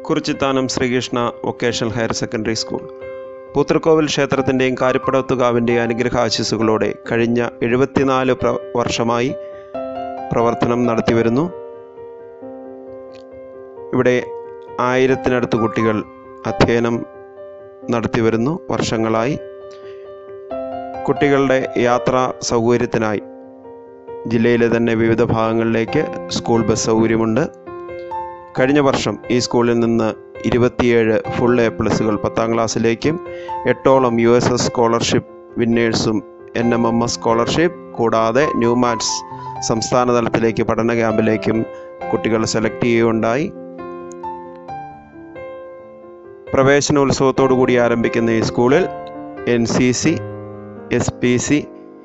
Kurichithanam Sreekrishna vocational higher secondary school Poothrikkovil ക്ഷേത്രത്തിൻ്റെയും കാരിപ്പടത്തുകാവിൻ്റെയും അനുഗ്രഹാശിസുകളോടെ കഴിഞ്ഞ എഴുപത്തിനാല് പ്ര വർഷമായി പ്രവർത്തനം നടത്തിവരുന്നു ഇവിടെ ആയിരത്തിനടുത്ത് കുട്ടികൾ അധ്യയനം നടത്തിവരുന്നു വർഷങ്ങളായി കുട്ടികളുടെ യാത്രാ സൗകര്യത്തിനായി ജില്ലയിലെ തന്നെ വിവിധ ഭാഗങ്ങളിലേക്ക് സ്കൂൾ ബസ് സൗകര്യമുണ്ട് കഴിഞ്ഞ വർഷം ഈ സ്കൂളിൽ നിന്ന് ഇരുപത്തിയേഴ് ഫുൾ എ പ്ലസുകൾ പത്താം ക്ലാസ്സിലേക്കും എട്ടോളം യു എസ് എസ് സ്കോളർഷിപ്പ് വിന്നേഴ്സും N M M S scholarship കൂടാതെ ന്യൂമാറ്റ്സ് സംസ്ഥാന തലത്തിലേക്ക് പഠന ക്യാമ്പിലേക്കും കുട്ടികൾ സെലക്ട് ചെയ്യുകയുണ്ടായി പ്രവേശനോത്സവത്തോടു കൂടി ആരംഭിക്കുന്ന ഈ സ്കൂളിൽ N C C S P C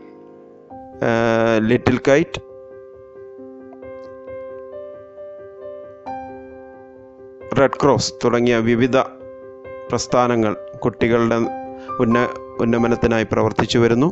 little kite red cross തുടങ്ങിയ വിവിധ പ്രസ്ഥാനങ്ങൾ കുട്ടികളുടെ ഉന്ന ഉന്നമനത്തിനായി പ്രവർത്തിച്ചു വരുന്നു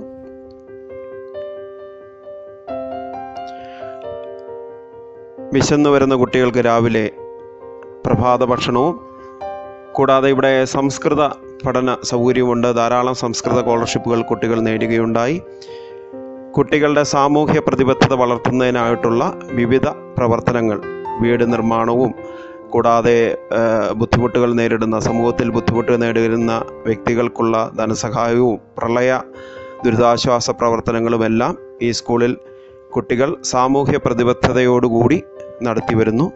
വിശന്നു വരുന്ന കുട്ടികൾക്ക് രാവിലെ പ്രഭാത ഭക്ഷണവും കൂടാതെ ഇവിടെ സംസ്കൃത പഠന സൗകര്യമുണ്ട് ധാരാളം സംസ്കൃത സ്കോളർഷിപ്പുകൾ കുട്ടികൾ നേടുകയുണ്ടായി കുട്ടികളുടെ സാമൂഹ്യ പ്രതിബദ്ധത വളർത്തുന്നതിനായിട്ടുള്ള വിവിധ പ്രവർത്തനങ്ങൾ വീട് നിർമ്മാണവും കൂടാതെ ബുദ്ധിമുട്ടുകൾ നേരിടുന്ന സമൂഹത്തിൽ ബുദ്ധിമുട്ട് നേരിടുന്ന വ്യക്തികൾക്കുള്ള ധനസഹായവും പ്രളയ ദുരിതാശ്വാസ പ്രവർത്തനങ്ങളുമെല്ലാം ഈ സ്കൂളിൽ കുട്ടികൾ സാമൂഹ്യ പ്രതിബദ്ധതയോടുകൂടി നടത്തി വരുന്നു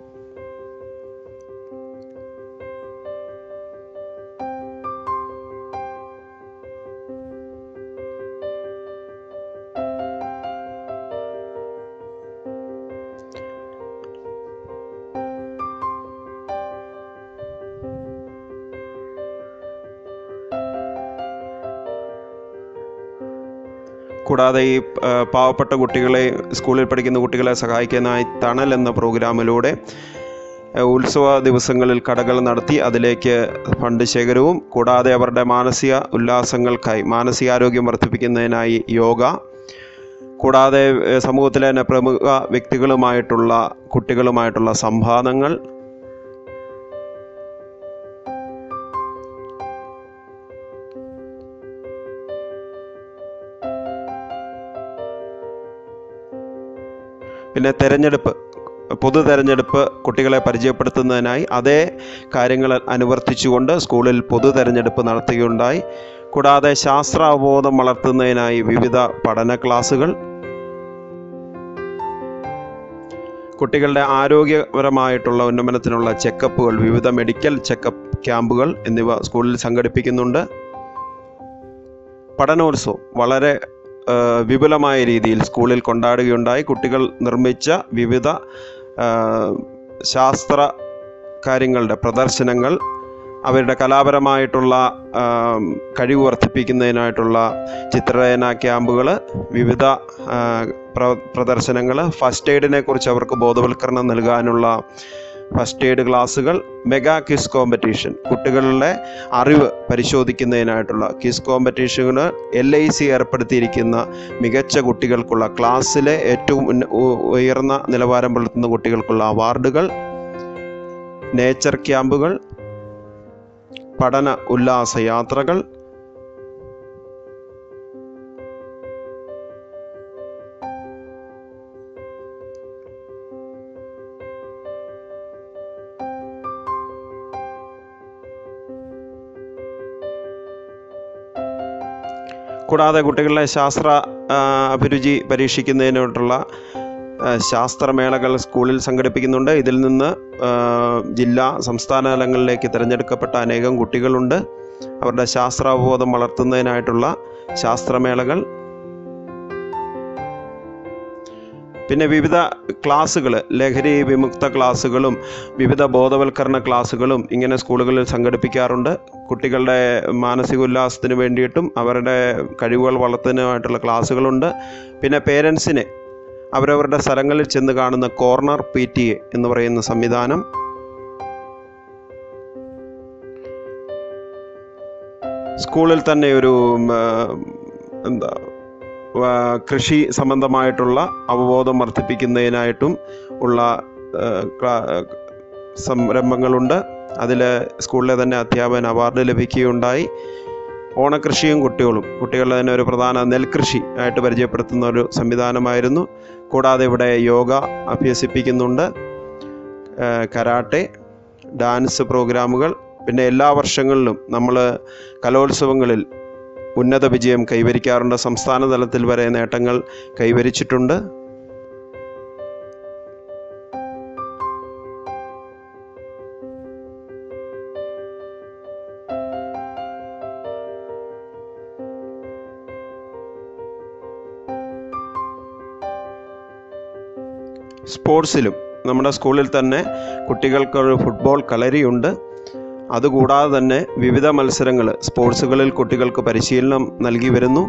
കൂടാതെ ഈ പാവപ്പെട്ട കുട്ടികളെ സ്കൂളിൽ പഠിക്കുന്ന കുട്ടികളെ സഹായിക്കാനായി തണൽ എന്ന പ്രോഗ്രാമിലൂടെ ഉത്സവ ദിവസങ്ങളിൽ കടകൾ നടത്തി അതിലേക്ക് ഫണ്ട് ശേഖരവും കൂടാതെ അവരുടെ മാനസിക ഉല്ലാസങ്ങൾക്കായി മാനസികാരോഗ്യം വർദ്ധിപ്പിക്കുന്നതിനായി യോഗ കൂടാതെ സമൂഹത്തിലെ തന്നെ പ്രമുഖ വ്യക്തികളുമായിട്ടുള്ള കുട്ടികളുമായിട്ടുള്ള സംവാദങ്ങൾ പിന്നെ തെരഞ്ഞെടുപ്പ് പൊതു തെരഞ്ഞെടുപ്പ് കുട്ടികളെ പരിചയപ്പെടുത്തുന്നതിനായി അതേ കാര്യങ്ങൾ അനുവർത്തിച്ചുകൊണ്ട് സ്കൂളിൽ പൊതു തെരഞ്ഞെടുപ്പ് നടത്തുകയുണ്ടായി കൂടാതെ ശാസ്ത്ര അവബോധം വളർത്തുന്നതിനായി വിവിധ പഠന ക്ലാസുകൾ കുട്ടികളുടെ ആരോഗ്യപരമായിട്ടുള്ള ഉന്നമനത്തിനുള്ള ചെക്കപ്പുകൾ വിവിധ മെഡിക്കൽ ചെക്കപ്പ് ക്യാമ്പുകൾ എന്നിവ സ്കൂളിൽ സംഘടിപ്പിക്കുന്നുണ്ട് പഠനോത്സവം വളരെ വിപുലമായ രീതിയിൽ സ്കൂളിൽ കൊണ്ടാടുകയുണ്ടായി കുട്ടികൾ നിർമ്മിച്ച വിവിധ ശാസ്ത്ര കാര്യങ്ങളുടെ പ്രദർശനങ്ങൾ അവരുടെ കലാപരമായിട്ടുള്ള കഴിവ് വർദ്ധിപ്പിക്കുന്നതിനായിട്ടുള്ള ചിത്രരചന ക്യാമ്പുകൾ വിവിധ പ്രദർശനങ്ങൾ ഫസ്റ്റ് എയ്ഡിനെ കുറിച്ച് അവർക്ക് ബോധവൽക്കരണം നൽകാനുള്ള ഫസ്റ്റ് എയ്ഡ് ക്ലാസ്സുകൾ മെഗാ ക്വിസ് കോമ്പറ്റീഷൻ കുട്ടികളുടെ അറിവ് പരിശോധിക്കുന്നതിനായിട്ടുള്ള ക്വിസ് കോമ്പറ്റീഷന് എൽ ഐ സി ഏർപ്പെടുത്തിയിരിക്കുന്ന മികച്ച കുട്ടികൾക്കുള്ള ക്ലാസ്സിലെ ഏറ്റവും ഉയർന്ന നിലവാരം പുലർത്തുന്ന കുട്ടികൾക്കുള്ള അവാർഡുകൾ നേച്ചർ ക്യാമ്പുകൾ പഠന ഉല്ലാസ യാത്രകൾ കൂടാതെ കുട്ടികളുടെ ശാസ്ത്ര അഭിരുചി പരീക്ഷിക്കുന്നതിനായിട്ടുള്ള ശാസ്ത്രമേളകൾ സ്കൂളിൽ സംഘടിപ്പിക്കുന്നുണ്ട് ഇതിൽ നിന്ന് ജില്ലാ സംസ്ഥാന തലങ്ങളിലേക്ക് തിരഞ്ഞെടുക്കപ്പെട്ട അനേകം കുട്ടികളുണ്ട് അവരുടെ ശാസ്ത്രാവബോധം വളർത്തുന്നതിനായിട്ടുള്ള ശാസ്ത്രമേളകൾ പിന്നെ വിവിധ ക്ലാസ്സുകൾ ലഹരി വിമുക്ത ക്ലാസ്സുകളും വിവിധ ബോധവൽക്കരണ ക്ലാസ്സുകളും ഇങ്ങനെ സ്കൂളുകളിൽ സംഘടിപ്പിക്കാറുണ്ട് കുട്ടികളുടെ മാനസിക ഉല്ലാസത്തിന് വേണ്ടിയിട്ടും അവരുടെ കഴിവുകൾ വളർത്തുന്നതിനുമായിട്ടുള്ള ക്ലാസ്സുകളുണ്ട് പിന്നെ പേരൻസിനെ അവരവരുടെ സ്ഥലങ്ങളിൽ ചെന്ന് കാണുന്ന കോർണർ പി ടി എ എന്ന് പറയുന്ന സംവിധാനം സ്കൂളിൽ തന്നെ ഒരു എന്താ കൃഷി സംബന്ധമായിട്ടുള്ള അവബോധം വർദ്ധിപ്പിക്കുന്നതിനായിട്ടും ഉള്ള സംരംഭങ്ങളുണ്ട് അതിൽ സ്കൂളിലെ തന്നെ അധ്യാപകൻ അവാർഡ് ലഭിക്കുകയുണ്ടായി ഓണക്കൃഷിയും കുട്ടികളും കുട്ടികളുടെ തന്നെ ഒരു പ്രധാന നെൽകൃഷി ആയിട്ട് പരിചയപ്പെടുത്തുന്ന ഒരു സംവിധാനമായിരുന്നു കൂടാതെ ഇവിടെ യോഗ അഭ്യസിപ്പിക്കുന്നുണ്ട് ഏഹ് കരാട്ടെ ഡാൻസ് പ്രോഗ്രാമുകൾ പിന്നെ എല്ലാ വർഷങ്ങളിലും നമ്മൾ കലോത്സവങ്ങളിൽ ഉന്നത വിജയം കൈവരിക്കാറുണ്ട് സംസ്ഥാന തലത്തിൽ വരെ നേട്ടങ്ങൾ കൈവരിച്ചിട്ടുണ്ട് സ്പോർട്സിലും നമ്മുടെ സ്കൂളിൽ തന്നെ കുട്ടികൾക്കൊരു ഫുട്ബോൾ കളരിയുണ്ട് അതുകൂടാതെ തന്നെ വിവിധ മത്സരങ്ങൾ സ്പോർട്സുകളിൽ കുട്ടികൾക്ക് പരിശീലനം നൽകി വരുന്നു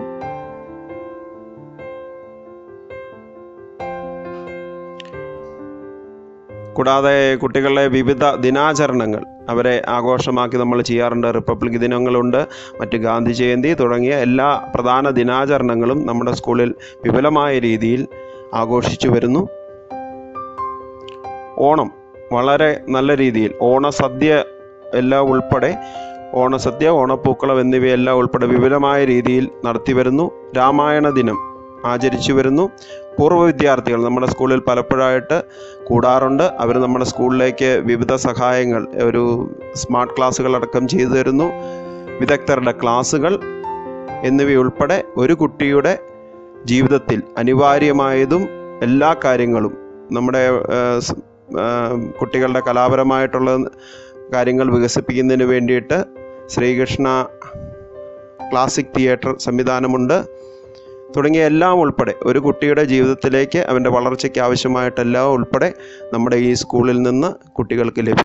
കൂടാതെ കുട്ടികളുടെ വിവിധ ദിനാചരണങ്ങൾ അവരെ ആഘോഷമാക്കി നമ്മൾ ചെയ്യാറുണ്ട് റിപ്പബ്ലിക് ദിനങ്ങളുണ്ട് മറ്റ് ഗാന്ധി ജയന്തി തുടങ്ങിയ എല്ലാ പ്രധാന ദിനാചരണങ്ങളും നമ്മുടെ സ്കൂളിൽ വിപുലമായ രീതിയിൽ ആഘോഷിച്ചു വരുന്നു ഓണം വളരെ നല്ല രീതിയിൽ ഓണസദ്യ എല്ലാം ഉൾപ്പെടെ ഓണസദ്യ ഓണപ്പൂക്കളം എന്നിവയെല്ലാം ഉൾപ്പെടെ വിപുലമായ രീതിയിൽ നടത്തി വരുന്നു രാമായണ ദിനം ആചരിച്ചു വരുന്നു പൂർവ്വ വിദ്യാർത്ഥികൾ നമ്മുടെ സ്കൂളിൽ പലപ്പോഴായിട്ട് കൂടാറുണ്ട് അവർ നമ്മുടെ സ്കൂളിലേക്ക് വിവിധ സഹായങ്ങൾ ഒരു സ്മാർട്ട് ക്ലാസ്സുകളടക്കം ചെയ്തു തരുന്നു വിദഗ്ധരുടെ ക്ലാസ്സുകൾ എന്നിവയുൾപ്പെടെ ഒരു കുട്ടിയുടെ ജീവിതത്തിൽ അനിവാര്യമായതും എല്ലാ കാര്യങ്ങളും നമ്മുടെ ഏഹ്, സ്- ഏഹ്, കുട്ടികളുടെ കലാപരമായിട്ടുള്ള കാര്യങ്ങൾ വികസിപ്പിക്കുന്നതിന് വേണ്ടിയിട്ട് ശ്രീകൃഷ്ണ ക്ലാസിക് തിയേറ്റർ സംവിധാനമുണ്ട് തുടങ്ങിയ എല്ലാം ഉൾപ്പെടെ ഒരു കുട്ടിയുടെ ജീവിതത്തിലേക്ക് അവൻ്റെ വളർച്ചയ്ക്ക് ആവശ്യമായിട്ടെല്ലാം ഉൾപ്പെടെ നമ്മുടെ ഈ സ്കൂളിൽ നിന്ന് കുട്ടികൾക്ക് ലഭിക്കും